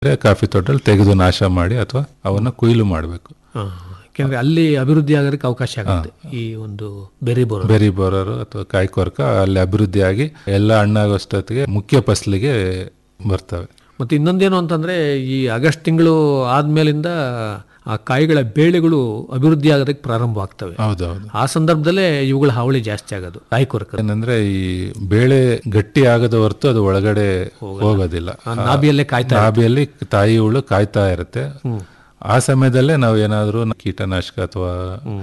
Coffee ತೋಟದಲ್ಲಿ ತೆಗೆದು ನಾಶ ಮಾಡಿ ಅಥವಾ ಅವನ್ನ ಕೊಯ್ಲು ಮಾಡಬೇಕು ಹಾ, ಯಾಕೆಂದ್ರೆ ಅಲ್ಲಿ ಅಭಿವೃದ್ಧಿ ಆಗೋದಕ್ಕೆ ಅವಕಾಶ ಆಗುತ್ತೆ ಈ ಒಂದು ಬೆರಿ ಬೋರ್ ಬೆರಿ ಬೋರರು ಅಥವಾ ಕಾಯಿ ಕೊರಕ ಅಲ್ಲಿ ಅಭಿವೃದ್ಧಿಯಾಗಿ ಎಲ್ಲ ಹಣ್ಣಾಗೋಷ್ಟೊತ್ತಿಗೆ ಮುಖ್ಯ ಫಸಲಿಗೆ ಬರ್ತವೆ ಮತ್ತೆ ಇನ್ನೊಂದೇನು ಅಂತಂದ್ರೆ ಈ ಆಗಸ್ಟ್ ತಿಂಗಳು ಆದ್ಮೇಲಿಂದ ಆ ಕಾಯಿಗಳ ಬೇಳೆಗಳು ಅಭಿವೃದ್ಧಿ ಆಗೋದಕ್ಕೆ ಪ್ರಾರಂಭ ಆಗ್ತವೆ ಹೌದೌದು ಆ ಸಂದರ್ಭದಲ್ಲೇ ಇವುಗಳ ಹಾವಳಿ ಜಾಸ್ತಿ ಆಗೋದು ಕಾಯಿ ಕೊರಕ ಏನಂದ್ರೆ ಈ ಬೇಳೆ ಗಟ್ಟಿ ಆಗದ ಹೊರತು ಅದು ಒಳಗಡೆ ಹೋಗೋದಿಲ್ಲ ನಾಭಿಯಲ್ಲೇ ಕಾಯ್ತಾ ನಾಭಿಯಲ್ಲಿ ತಾಯಿ ಹುಳು ಕಾಯ್ತಾ ಇರುತ್ತೆ ಆ ಸಮಯದಲ್ಲೇ ನಾವು ಏನಾದ್ರೂ ಕೀಟನಾಶಕ ಅಥವಾ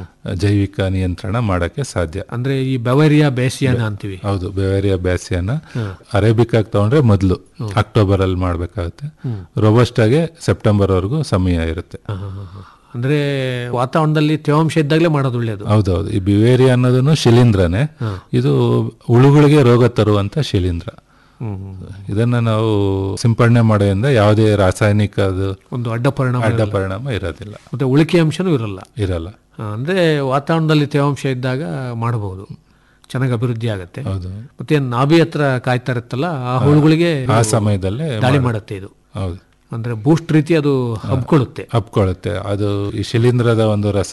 ಜೈವಿಕ ನಿಯಂತ್ರಣ ಮಾಡಕ್ಕೆ ಸಾಧ್ಯ ಅಂದ್ರೆ ಈ ಬೆವರಿಯಾ ಬೇಸಿಯಾನ ಅಂತೀವಿ ಹೌದು ಬೆವೇರಿಯಾ ಬ್ಯಾಸಿಯನ್ನ ಅರೇಬಿಕಾಗಿ ತಗೊಂಡ್ರೆ ಮೊದಲು ಅಕ್ಟೋಬರ್ ಅಲ್ಲಿ ಮಾಡ್ಬೇಕಾಗುತ್ತೆ ರೊಬಸ್ಟಾಗೆ ಸೆಪ್ಟೆಂಬರ್ ವರೆಗೂ ಸಮಯ ಇರುತ್ತೆ ಹಾ, ಹಾ, ಹಾ. ಅಂದ್ರೆ ವಾತಾವರಣದಲ್ಲಿ ತೇವಾಂಶ ಇದ್ದಾಗಲೇ ಮಾಡೋದು ಒಳ್ಳೇದು ಹೌದೌದು ಈ ಬಿವೇರಿಯಾ ಅನ್ನೋದನ್ನು ಶಿಲೀಂಧ್ರನೇ ಇದು ಹುಳುಗಳಿಗೆ ರೋಗ ತರುವಂತ ಶಿಲೀಂಧ್ರ ಹ್ಮ್, ಹ್ಮ್. ಇದನ್ನ ನಾವು ಸಿಂಪಡಣೆ ಮಾಡೋದ್ರಿಂದ ಯಾವುದೇ ರಾಸಾಯನಿಕ ಅದು ಒಂದು ಅಡ್ಡ ಪರಿಣಾಮ ಅಡ್ಡ ಪರಿಣಾಮ ಇರೋದಿಲ್ಲ ಮತ್ತೆ ಉಳಿಕೆ ಅಂಶನೂ ಇರಲ್ಲ ಇರಲ್ಲ ಆ, ಅಂದ್ರೆ ವಾತಾವರಣದಲ್ಲಿ ತೇವಾಂಶ ಇದ್ದಾಗ ಮಾಡಬಹುದು ಚೆನ್ನಾಗಿ ಅಭಿವೃದ್ಧಿ ಆಗುತ್ತೆ ಹೌದು ಮತ್ತೆ ನಾಭಿ ಹತ್ರ ಕಾಯ್ತಾ ಇರುತ್ತಲ್ಲ ಆ ಹುಳುಗಳಿಗೆ ಆ ಸಮಯದಲ್ಲೇ ದಾಳಿ ಮಾಡುತ್ತೆ ಇದು ಹೌದು ಅಂದ್ರೆ ಬೂಸ್ಟ್ ರೀತಿ ಅದು ಹಬ್ಕೊಳ್ಳುತ್ತೆ ಹಬ್ಕೊಳ್ಳುತ್ತೆ ಅದು ಈ ಶಿಲೀಂಧ್ರದ ಒಂದು ರಸ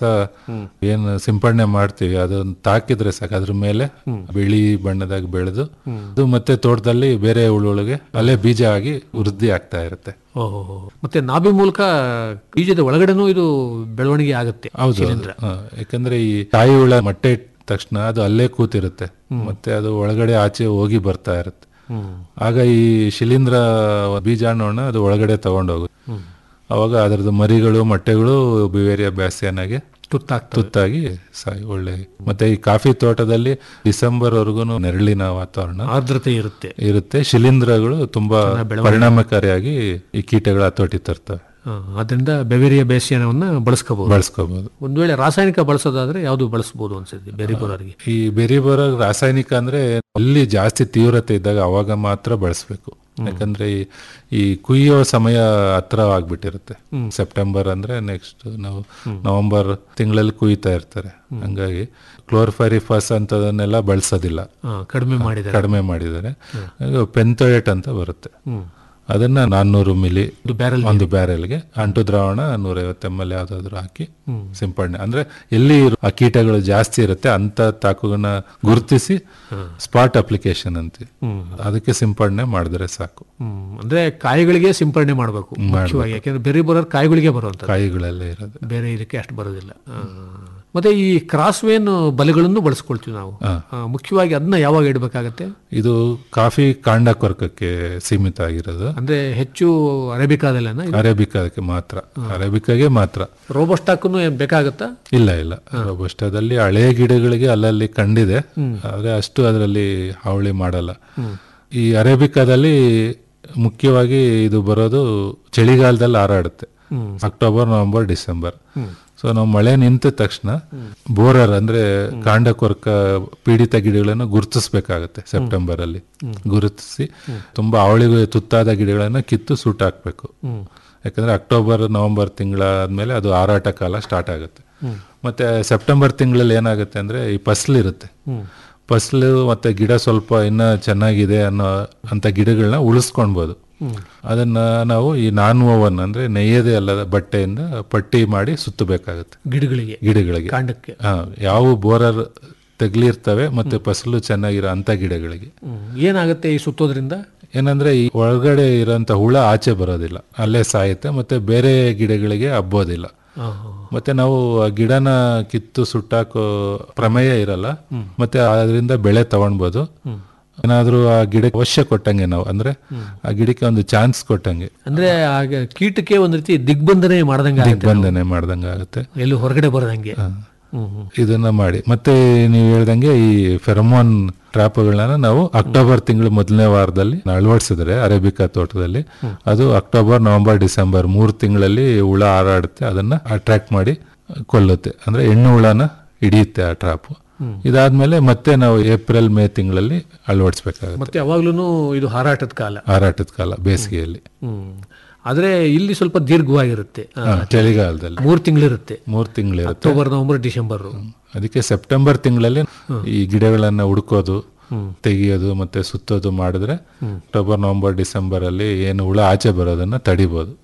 ಏನು ಸಿಂಪಡಣೆ ಮಾಡ್ತೀವಿ ಅದನ್ನ ತಾಕಿದ್ರೆ ಸಾಕು ಅದ್ರ ಮೇಲೆ ಬಿಳಿ ಬಣ್ಣದಾಗ ಬೆಳೆದು ಅದು ಮತ್ತೆ ತೋಟದಲ್ಲಿ ಬೇರೆ ಹುಳುಗಳಿಗೆ ಅಲ್ಲೇ ಬೀಜ ಆಗಿ ವೃದ್ಧಿ ಆಗ್ತಾ ಇರುತ್ತೆ ಓಹೋ ಮತ್ತೆ ನಾಭಿ ಮೂಲಕ ಬೀಜದ ಒಳಗಡೆನೂ ಇದು ಬೆಳವಣಿಗೆ ಆಗುತ್ತೆ ಹೌದು ಹ, ಯಾಕಂದ್ರೆ ಈ ತಾಯಿ ಹುಳ ಮೊಟ್ಟೆ ಇಟ್ಟ ತಕ್ಷಣ ಅದು ಅಲ್ಲೇ ಕೂತಿರುತ್ತೆ ಮತ್ತೆ ಅದು ಒಳಗಡೆ ಆಚೆ ಹೋಗಿ ಬರ್ತಾ ಇರುತ್ತೆ ಆಗ ಈ ಶಿಲೀಂಧ್ರ ಬೀಜಾಣುವನ್ನ ಅದು ಒಳಗಡೆ ತಗೊಂಡೋಗುತ್ತೆ ಅವಾಗ ಅದರದ್ದು ಮರಿಗಳು ಮೊಟ್ಟೆಗಳು ಬಿವೇರಿಯಾ ಬ್ಯಾಸಿಯನಾಗೆ ತುತ್ತಾಗ್ತದೆ ತುತ್ತಾಗಿ ಸಾಯಿ ಒಳ್ಳೆ ಮತ್ತೆ ಈ ಕಾಫಿ ತೋಟದಲ್ಲಿ ಡಿಸೆಂಬರ್ ವರೆಗೂ ನೆರಳಿನ ವಾತಾವರಣ ಆರ್ದ್ರತೆ ಇರುತ್ತೆ ಇರುತ್ತೆ ಶಿಲೀಂಧ್ರಗಳು ತುಂಬಾ ಪರಿಣಾಮಕಾರಿಯಾಗಿ ಈ ಕೀಟಗಳ ಹತೋಟಿ ತರ್ತವೆ ಆ, ಅದರಿಂದ ಬೆವೆರಿಯ ಬೇಸಿಯನವನ್ನ ಬಳಸ್ಕೋಬಹುದು ಬಳಸ್ಕೋಬಹುದು ಒಂದ್ ವೇಳೆ ರಾಸಾಯನಿಕ ಬಳಸೋದಾದ್ರೆ ಯಾವ್ದು ಬಳಸಬಹುದು ಅನ್ಸುತ್ತೆ ಬೆರಿ ಬೋರರ್ಗೆ ಈ ಬೆರಿ ಬರೋ ರಾಸಾಯನಿಕ ಅಂದ್ರೆ ಅಲ್ಲಿ ಜಾಸ್ತಿ ತೀವ್ರತೆ ಇದ್ದಾಗ ಅವಾಗ ಮಾತ್ರ ಬಳಸಬೇಕು ಯಾಕಂದ್ರೆ ಈ ಈ ಕುಯ್ಯೋ ಸಮಯ ಹತ್ರ ಆಗ್ಬಿಟ್ಟಿರುತ್ತೆ ಸೆಪ್ಟೆಂಬರ್ ಅಂದ್ರೆ ನೆಕ್ಸ್ಟ್ ನಾವು ನವೆಂಬರ್ ತಿಂಗಳಲ್ಲಿ ಕುಯ್ತಾ ಇರ್ತಾರೆ ಹಂಗಾಗಿ ಕ್ಲೋರ್ಫೈರಿಫಾಸ್ ಅಂತದನ್ನೆಲ್ಲ ಬಳಸೋದಿಲ್ಲ ಆ, ಕಡಿಮೆ ಮಾಡಿದ್ದಾರೆ ಕಡಿಮೆ ಮಾಡಿದ್ದಾರೆ ಪೆಂಥೋಯೇಟ್ ಅಂತ ಬರುತ್ತೆ ಅದನ್ನ ನಾನ್ನೂರು ಮಿಲಿ ಇದು ಬ್ಯಾರಲ್ ಒಂದು ಬ್ಯಾರೆಲ್ಗೆ ಅಂಟು ದ್ರಾವಣ ನೂರೈವತ್ತು ಎಮ್ ಎಲ್ ಯಾವ್ದಾದ್ರು ಹಾಕಿ ಸಿಂಪಡಣೆ ಅಂದ್ರೆ ಎಲ್ಲಿ ಇರು- ಆ ಕೀಟಗಳು ಜಾಸ್ತಿ ಇರುತ್ತೆ ಅಂತ ತಾಕುಗಳನ್ನ ಗುರುತಿಸಿ ಸ್ಪಾಟ್ ಅಪ್ಲಿಕೇಶನ್ ಅಂತೀವಿ ಅದಕ್ಕೆ ಸಿಂಪಡಣೆ ಮಾಡಿದ್ರೆ ಸಾಕು ಹ್ಮ್ ಅಂದ್ರೆ ಕಾಯಿಗಳಿಗೆ ಸಿಂಪರಣೆ ಮಾಡಬೇಕು ಮುಖ್ಯವಾಗಿ ಯಾಕೆಂದ್ರೆ ಬೆರಿ ಬೋರರ್ ಕಾಯಿಗಳಿಗೆ ಬರುವಂತದ್ದು ಕಾಯಿಗಳಲ್ಲೇ ಇರೋದು ಬೇರೆ ಇದಕ್ಕೆ ಅಷ್ಟು ಬರೋದಿಲ್ಲ ಆ. ಮತ್ತೆ ಈ ಕ್ರಾಸ್ ವೇನ್ ಬಲೆಗಳನ್ನು ಬಳಸ್ಕೊಳ್ತೀವಿ ನಾವು ಆ, ಮುಖ್ಯವಾಗಿ ಅದನ್ನ ಯಾವಾಗ ಇಡಬೇಕಾಗತ್ತೆ ಇದು ಕಾಫಿ ಕಾಂಡ ಕೊರಕಕ್ಕೆ ಸೀಮಿತ ಆಗಿರೋದು ಅಂದ್ರೆ ಹೆಚ್ಚು ಅರೇಬಿಕಾದಲ್ಲೇನ ಅರೇಬಿಕಾಕ್ಕೆ ಮಾತ್ರ ಅರೇಬಿಕಾಗೆ ಮಾತ್ರ ರೋಬೋಸ್ಟಾಕ್ನು ಏನ್ ಬೇಕಾಗತ್ತಾ ಇಲ್ಲ ಇಲ್ಲ ರೋಬಸ್ಟಾದಲ್ಲಿ ಹಳೆಯ ಗಿಡಗಳಿಗೆ ಅಲ್ಲಲ್ಲಿ ಕಂಡಿದೆ ಆದ್ರೆ ಅಷ್ಟು ಅದರಲ್ಲಿ ಹಾವಳಿ ಮಾಡಲ್ಲ ಈ ಅರೇಬಿಕಾದಲ್ಲಿ ಮುಖ್ಯವಾಗಿ ಇದು ಬರೋದು ಚಳಿಗಾಲದಲ್ಲಿ ಹಾರಾಡುತ್ತೆ ಅಕ್ಟೋಬರ್ ನವೆಂಬರ್ ಡಿಸೆಂಬರ್ ಸೊ ನಾವು ಮಳೆ ನಿಂತ ತಕ್ಷಣ ಬೋರರ್ ಅಂದ್ರೆ ಕಾಂಡ ಕೊರಕ ಪೀಡಿತ ಗಿಡಗಳನ್ನು ಗುರುತಿಸ್ಬೇಕಾಗತ್ತೆ ಸೆಪ್ಟೆಂಬರ್ ಅಲ್ಲಿ ಗುರುತಿಸಿ ತುಂಬಾ ಅವಳಿಗೆ ತುತ್ತಾದ ಗಿಡಗಳನ್ನ ಕಿತ್ತು ಸುಟ್ಟು ಹಾಕ್ಬೇಕು ಯಾಕಂದ್ರೆ ಅಕ್ಟೋಬರ್ ನವೆಂಬರ್ ತಿಂಗಳಾದ್ಮೇಲೆ ಅದು ಹಾರಾಟ ಕಾಲ ಸ್ಟಾರ್ಟ್ ಆಗುತ್ತೆ ಮತ್ತೆ ಸೆಪ್ಟೆಂಬರ್ ತಿಂಗಳಲ್ಲಿ ಏನಾಗುತ್ತೆ ಅಂದ್ರೆ ಈ ಫಸಲು ಇರುತ್ತೆ ಫಸಲು ಮತ್ತೆ ಗಿಡ ಸ್ವಲ್ಪ ಇನ್ನ ಚೆನ್ನಾಗಿದೆ ಅನ್ನೋ ಅಂತ ಗಿಡಗಳನ್ನ ಉಳಿಸ್ಕೊಳ್ಬೋದು ಅದನ್ನ ನಾವು ಈ ನಾನ್ ಓವನ್ ಅಂದ್ರೆ ನೆಯ್ಯದೇ ಅಲ್ಲದ ಬಟ್ಟೆಯಿಂದ ಪಟ್ಟಿ ಮಾಡಿ ಸುತ್ತಬೇಕಾಗುತ್ತೆ ಗಿಡಗಳಿಗೆ ಗಿಡಗಳಿಗೆ ಕಾಂಡಕ್ಕೆ ಹಾ ಯಾವ ಬೋರರ್ ತಗ್ಲಿರ್ತವೆ ಮತ್ತೆ ಫಸಲು ಚೆನ್ನಾಗಿರೋ ಅಂತ ಗಿಡಗಳಿಗೆ ಹ್ಮ್. ಏನಾಗುತ್ತೆ ಈ ಸುತ್ತೋದ್ರಿಂದ ಏನಂದ್ರೆ ಈ ಒಳಗಡೆ ಇರೋಂಥ ಹುಳ ಆಚೆ ಬರೋದಿಲ್ಲ ಅಲ್ಲೇ ಸಾಯುತ್ತೆ ಮತ್ತೆ ಬೇರೆ ಗಿಡಗಳಿಗೆ ಹಬ್ಬೋದಿಲ್ಲ ಆ, ಮತ್ತೆ ನಾವು ಆ ಗಿಡನ ಕಿತ್ತು ಸುಟ್ಟಾಕೋ ಪ್ರಮೇಯ ಇರಲ್ಲ ಮತ್ತೆ ಅದರಿಂದ ಬೆಳೆ ತಗೊಳ್ಬೋದು ಏನಾದ್ರೂ ಆ ಗಿಡಕ್ಕೆ ಅವಶ್ಯ ಕೊಟ್ಟಂಗೆ ನಾವು ಅಂದ್ರೆ ಆ ಗಿಡಕ್ಕೆ ಒಂದು ಚಾನ್ಸ್ ಕೊಟ್ಟಂಗೆ ಅಂದ್ರೆ ಆಗ ಕೀಟಕ್ಕೆ ಒಂದ್ ರೀತಿ ದಿಗ್ಬಂಧನೆ ಮಾಡ್ದಂಗೆ ಆಗುತ್ತೆ ದಿಗ್ಬಂಧನೆ ಮಾಡ್ದಂಗೆ ಆಗುತ್ತೆ ಎಲ್ಲೂ ಹೊರಗಡೆ ಬರದಂಗೆ ಹ್ಮ್ ಹ್ಮ್ ಇದನ್ನ ಮಾಡಿ ಮತ್ತೆ ನೀವು ಹೇಳ್ದಂಗೆ ಈ ಫೆರಮೋನ್ ಟ್ರಾಪ್ಗಳನ್ನ ನಾವು ಅಕ್ಟೋಬರ್ ತಿಂಗಳು ಮೊದಲನೇ ವಾರದಲ್ಲಿ ಅಳವಡಿಸಿದ್ರೆ ಅರೇಬಿಕಾ ತೋಟದಲ್ಲಿ ಅದು ಅಕ್ಟೋಬರ್ ನವೆಂಬರ್ ಡಿಸೆಂಬರ್ ಮೂರು ತಿಂಗಳಲ್ಲಿ ಹುಳ ಹಾರಾಡುತ್ತೆ ಅದನ್ನ ಅಟ್ರಾಕ್ಟ್ ಮಾಡಿ ಕೊಲ್ಲುತ್ತೆ ಅಂದ್ರೆ ಹೆಣ್ಣು ಹುಳನ ಹಿಡಿಯುತ್ತೆ ಆ ಟ್ರಾಪ್ ಇದಾದ್ಮೇಲೆ ಮತ್ತೆ ನಾವು ಏಪ್ರಿಲ್ ಮೇ ತಿಂಗಳಲ್ಲಿ ಅಳವಡಿಸ್ಬೇಕಾಗುತ್ತೆ ಮತ್ತೆ ಯಾವಾಗ್ಲೂ ಇದು ಹಾರಾಟದ ಕಾಲ ಹಾರಾಟದ ಕಾಲ ಬೇಸಿಗೆಯಲ್ಲಿ ಹ್ಮ್ ಆದ್ರೆ ಇಲ್ಲಿ ಸ್ವಲ್ಪ ದೀರ್ಘವಾಗಿರುತ್ತೆ ಆ, ಹಾ, ಚಳಿಗಾಲದಲ್ಲಿ ಮೂರ್ ತಿಂಗಳಿರುತ್ತೆ ಮೂರು ತಿಂಗಳಿರುತ್ತೆ ಅಕ್ಟೋಬರ್ ನವೆಂಬರ್ ಡಿಸೆಂಬರ್ ಅದಕ್ಕೆ ಸೆಪ್ಟೆಂಬರ್ ತಿಂಗಳಲ್ಲಿ ಈ ಗಿಡಗಳನ್ನ ಹುಡುಕೋದು ತೆಗಿಯೋದು ಮತ್ತೆ ಸುತ್ತೋದು ಮಾಡಿದ್ರೆ ಅಕ್ಟೋಬರ್ ನವೆಂಬರ್ ಡಿಸೆಂಬರ್ ಅಲ್ಲಿ ಏನು ಹುಳ ಆಚೆ ಬರೋದನ್ನ ತಡಿಬಹುದು